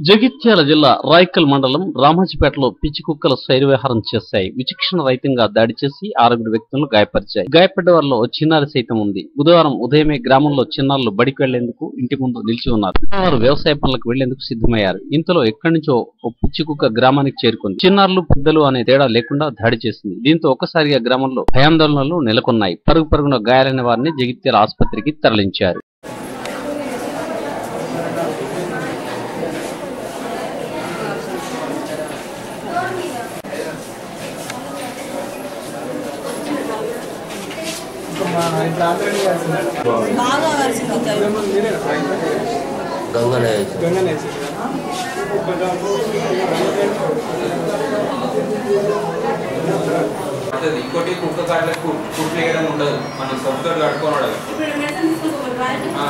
జగిత్యాల జిల్లా రాయకల్ మండలం రామాజీపేటలో పిచ్చి కుక్కలు శైరవిహారం చేశాయి విచక్షణ రహితంగా దాడి చేసి ఆరుగురు వ్యక్తులను గాయపరిచాయి గాయపడ్డ వారిలో ఓ చిన్నారి సైతం ఉంది బుధవారం ఉదయమే గ్రామంలో చిన్నారులు బడికి వెళ్లేందుకు ఇంటి ముందు నిలిచి ఉన్నారు వారు వ్యవసాయ పనులకు వెళ్లేందుకు సిద్ధమయ్యారు ఇంతలో ఎక్కడి నుంచో ఓ పిచ్చి కుక్క గ్రామానికి చేరుకుంది చిన్నారులు పెద్దలు అనే తేడా లేకుండా దాడి చేసింది దీంతో ఒక్కసారిగా గ్రామంలో భయాందోళనలు నెలకొన్నాయి పరుగు పరుగున గాయాలైన వారిని జగిత్యాల ఆసుపత్రికి తరలించారు బాగా కలిసింది గంగనే పడుతుంది ఇంకోటి కుక్క కాట్ల కుట్లు వేయడం ఉండదు మనం సొంతతో కట్టుకోవడం ఇప్పుడు మెడిసిన్ తీసుకోవాలి ఆ.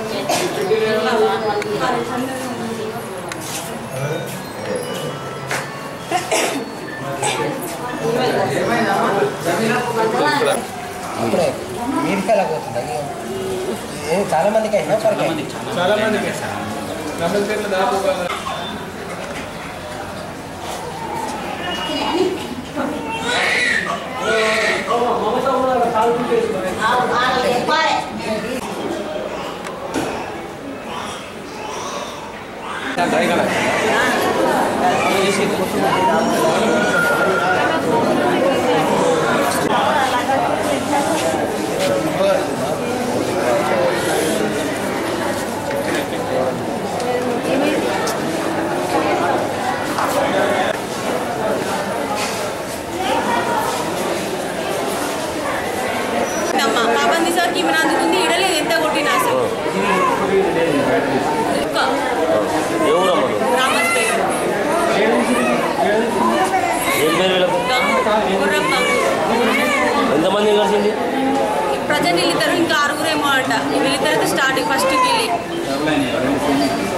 అప్పుడే మీరికల్లా పోతుంది ఏ చాలా మందికి అయినా పరకే చాలా మందికి నమ్మకం పేర్లు దాదాపు అమ్మా పాబంది సార్ కి అందుకుంది ఇడలేదు ఎంత కొట్టినా అసలు కుక్క ఎవరమ్మా రామస్పేట ఏం పేరు వీళ్ళకు గుర్రమ్మ ఎంతమంది కలిసింది ప్రజెంట్ వీళ్ళిద్దరు ఇంకా ఆరుగురేమో అంట వీళ్ళిద్దరైతే స్టార్టింగ్ ఫస్ట్ వీళ్ళే